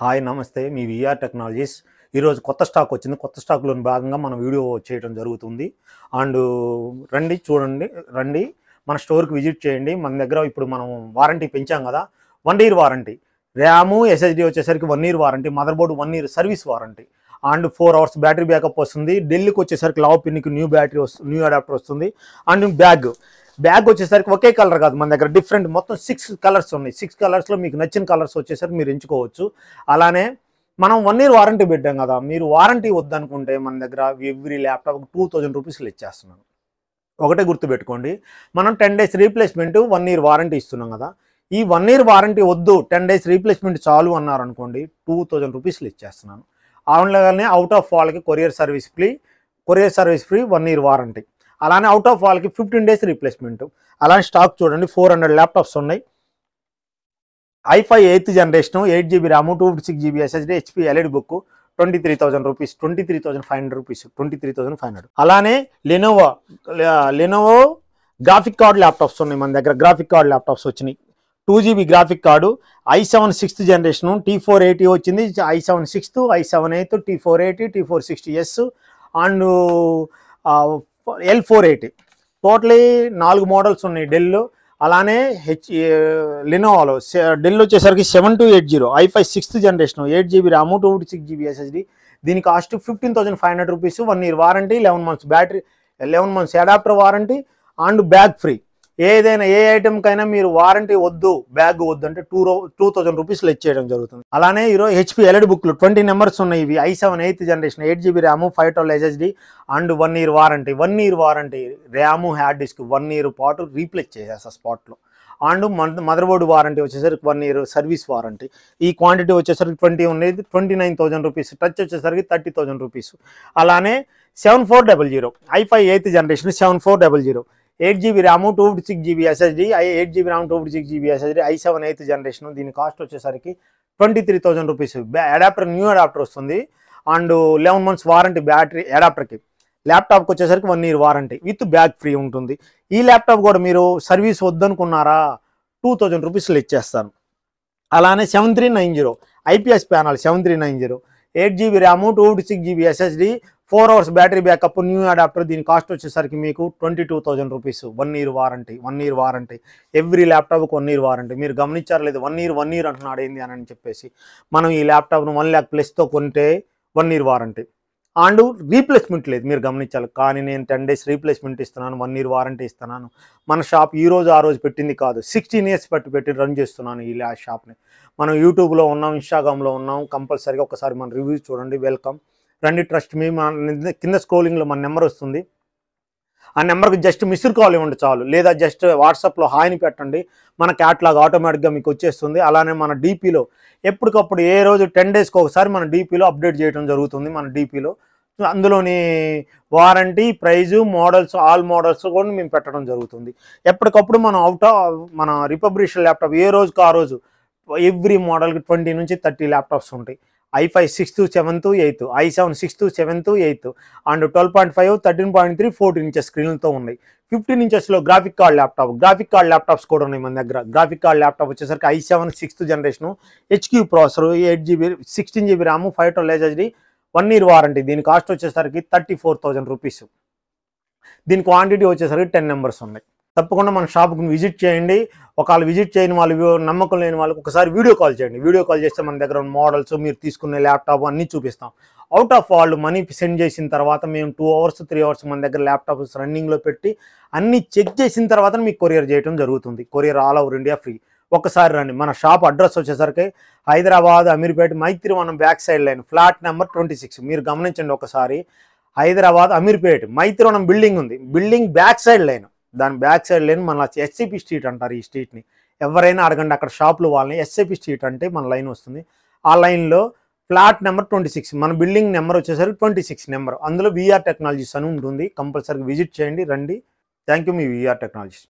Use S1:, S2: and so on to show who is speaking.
S1: hi నమస్తే మీ VR technologies ఈరోజు కొత్త స్టాక్ వచ్చింది కొత్త స్టాక్లో భాగంగా మనం వీడియో చేయడం జరుగుతుంది అండ్ రండి చూడండి రండి మన స్టోర్కి విజిట్ చేయండి మన దగ్గర ఇప్పుడు మనం వారంటీ పెంచాం కదా one year warranty RAM SSD వచ్చేసరికి one year warranty motherboard one year service warranty and four hours battery backup వస్తుంది ఢిల్లీకి వచ్చేసరికి లావ్ పిన్కి న్యూ బ్యాటరీ వస్తుంది న్యూ అడాప్టర్ వస్తుంది అండ్ బ్యాగ్ బ్యాగ్ వచ్చేసరికి ఒకే కలర్ కాదు మన దగ్గర డిఫరెంట్ మొత్తం సిక్స్ కలర్స్ ఉన్నాయి సిక్స్ కలర్స్లో మీకు నచ్చిన కలర్స్ వచ్చేసరికి మీరు ఎంచుకోవచ్చు అలానే మనం వన్ ఇయర్ వారంటీ పెట్టాం కదా మీరు వారంటీ వద్దనుకుంటే మన దగ్గర ఎవ్రీ ల్యాప్టాప్ టూ థౌజండ్ రూపీస్లు ఇచ్చేస్తున్నాను ఒకటే గుర్తుపెట్టుకోండి మనం ten days replacement one year warranty ఇస్తున్నాం కదా ఈ వన్ ఇయర్ వారంటీ వద్దు టెన్ డేస్ రీప్లేస్మెంట్ చాలు అన్నారు అనుకోండి టూ థౌజండ్ రూపీస్లు ఇచ్చేస్తున్నాను ఆన్లైన్లోనే అవుట్ ఆఫ్ వాళ్ళకి courier service free courier service free one year warranty అలానే అవుట్ ఆఫ్ వాళ్ళకి ఫిఫ్టీన్ డేస్ రీప్లేస్మెంట్ అలానే స్టాక్ చూడండి ఫోర్ హండ్రెడ్ ల్యాప్టాప్స్ ఉన్నాయి I five eighth generation eight GB RAM two fifty six GB SSD HP EliteBook twenty three thousand rupees twenty three thousand five hundred rupees twenty three thousand five hundred అలానే Lenovo Lenovo graphic card laptops ఉన్నాయి మన దగ్గర graphic card laptops వచ్చినాయి two GB graphic card i seven sixth generation T four eighty వచ్చింది i seven sixth i seven eighth T four eighty T four sixty S and L four eighty totally నాలుగు models ఉన్నాయి Dell అలానే H లినోవాలో Dell వచ్చేసరికి seven two eight zero i five sixth generation eight GB RAM two six GB SSD దీని cost fifteen thousand five hundred rupees one year warranty eleven months battery eleven months adapter warranty and bag free ఏదైనా ఏ ఐటెంకైనా మీరు warranty వద్దు bag వద్దు అంటే two రో two thousand రూపీస్లో ఇచ్చేయడం జరుగుతుంది అలానే ఈరోజు హెచ్పి ఎల్ఈడి బుక్లు ట్వంటీ నెంబర్స్ ఉన్నాయి ఇవి I seven eighth generation eight GB RAM five twelve SSD and one year warranty one year warranty RAM hard disk one year పాటు రీప్లేస్ చేసేస్తా స్పాట్లో అండ్ మదర్ బోర్డు వారంటీ వచ్చేసరికి one year service warranty ఈ quantity వచ్చేసరికి twenty ఉండేది twenty nine thousand rupees touch వచ్చేసరికి thirty thousand rupees అలానే seven four double zero I five eighth generation seven four double zero eight GB RAM two fifty six GB SSD i eight GB RAM two fifty six GB SSD i seven eighth generation దీని cost వచ్చేసరికి twenty three thousand rupees adapter new adapter వస్తుంది and eleven months warranty battery అడాప్టర్కి ల్యాప్టాప్కి వచ్చేసరికి one year warranty with bag free ఉంటుంది ఈ laptop కూడా మీరు సర్వీస్ వద్దనుకున్నారా టూ థౌజండ్ రూపీస్లో ఇచ్చేస్తాను అలానే seven three nine zero IPS panel seven three nine zero eight GB RAM two fifty six GB SSD four hours battery backup new adapter దీని cost వచ్చేసరికి మీకు twenty two thousand rupees one year warranty one year warranty every ల్యాప్టాప్కి one year warranty మీరు గమనించారు లేదు one year one year అంటున్నాడు ఏంది అని చెప్పేసి మనం ఈ ల్యాప్టాప్ను వన్ ల్యాక్ ప్లస్తో కొంటే one year warranty and replacement లేదు మీరు గమనించాలి కానీ నేను టెన్ డేస్ రీప్లేస్మెంట్ ఇస్తున్నాను వన్ ఇయర్ వారంటీ ఇస్తున్నాను మన షాప్ ఈ రోజు ఆ రోజు పెట్టింది కాదు సిక్స్టీన్ ఇయర్స్ పెట్టి పెట్టి రన్ చేస్తున్నాను ఈ ల్యా షాప్ని మనం యూట్యూబ్లో ఉన్నాం ఇన్స్టాగ్రామ్లో ఉన్నాం కంపల్సరీగా ఒకసారి మన రివ్యూస్ చూడండి వెల్కమ్ రండి ట్రస్ట్ మీ మన కింద స్క్రోలింగ్లో మన నెంబర్ వస్తుంది ఆ నెంబర్కి జస్ట్ మిస్డ్ కాల్ ఇవ్వండి చాలు లేదా జస్ట్ వాట్సాప్లో హాయ్ని పెట్టండి మన క్యాట్లాగ్ ఆటోమేటిక్గా మీకు వచ్చేస్తుంది అలానే మన డీపీలో ఎప్పటికప్పుడు ఏ రోజు టెన్ డేస్కి ఒకసారి మన డీపీలో అప్డేట్ చేయడం జరుగుతుంది మన డీపీలో అందులోని warranty price models all models కూడా మేము పెట్టడం జరుగుతుంది ఎప్పటికప్పుడు మనం అవుట్ మన రిపబ్లిషన్ ల్యాప్టాప్ ఏ రోజుకి ఆ రోజు ఎవ్రీ మోడల్కి ట్వంటీ నుంచి థర్టీ ల్యాప్టాప్స్ ఉంటాయి i five sixth seventh eighth i seven sixth seventh eighth and twelve point five thirteen point three fourteen inches స్క్రీన్లతో ఉన్నాయి ఫిఫ్టీన్ ఇంచెస్లో graphic card laptop graphic card laptops కూడా ఉన్నాయి మన దగ్గర గ్రాఫిక్ కార్డ్ ల్యాప్టాప్ వచ్చేసరికి i seven sixth generation HQ processor eight GB sixteen GB RAM five twelve SSD one year warranty దీని cost వచ్చేసరికి థర్టీ ఫోర్ థౌజండ్ రూపీస్ దీని quantity వచ్చేసరికి ten numbers ఉన్నాయి తప్పకుండా మన షాప్కి విజిట్ చేయండి ఒకవేళ విజిట్ చేయని వాళ్ళు నమ్మకం లేని వాళ్ళకి ఒకసారి వీడియో కాల్ చేయండి వీడియో కాల్ చేస్తే మన దగ్గర మోడల్స్ మీరు తీసుకునే ల్యాప్టాప్ అన్నీ చూపిస్తాం అవుట్ ఆఫ్ వాళ్ళు మనీ సెండ్ చేసిన తర్వాత మేము టూ అవర్స్ త్రీ అవర్స్ మన దగ్గర ల్యాప్టాప్స్ రన్నింగ్లో పెట్టి అన్నీ చెక్ చేసిన తర్వాత మీకు కొరియర్ చేయడం జరుగుతుంది courier all over India free ఒకసారి రండి మన షాప్ అడ్రస్ వచ్చేసరికి Hyderabad Ameerpet Maitrivanam back side line flat number twenty six మీరు గమనించండి ఒకసారి హైదరాబాద్ అమీర్పేట్ మైత్రివనం బిల్డింగ్ ఉంది బిల్డింగ్ బ్యాక్ సైడ్ లైన్ దాని బ్యాక్ సైడ్ లైన్ మన ఎస్సీపీ స్ట్రీట్ అంటారు ఈ స్ట్రీట్ని ఎవరైనా అడగండి అక్కడ షాపులు వాళ్ళని ఎస్సీపీ స్ట్రీట్ అంటే మన లైన్ వస్తుంది ఆ లైన్లో ఫ్లాట్ నెంబర్ ట్వంటీ సిక్స్ మన బిల్డింగ్ నెంబర్ వచ్చేసరికి ట్వంటీ సిక్స్ నెంబర్ అందులో విఆర్ టెక్నాలజీస్ అని ఉంటుంది కంపల్సరీ విజిట్ చేయండి రండి థ్యాంక్ యూ మీ విఆర్ టెక్నాలజీస్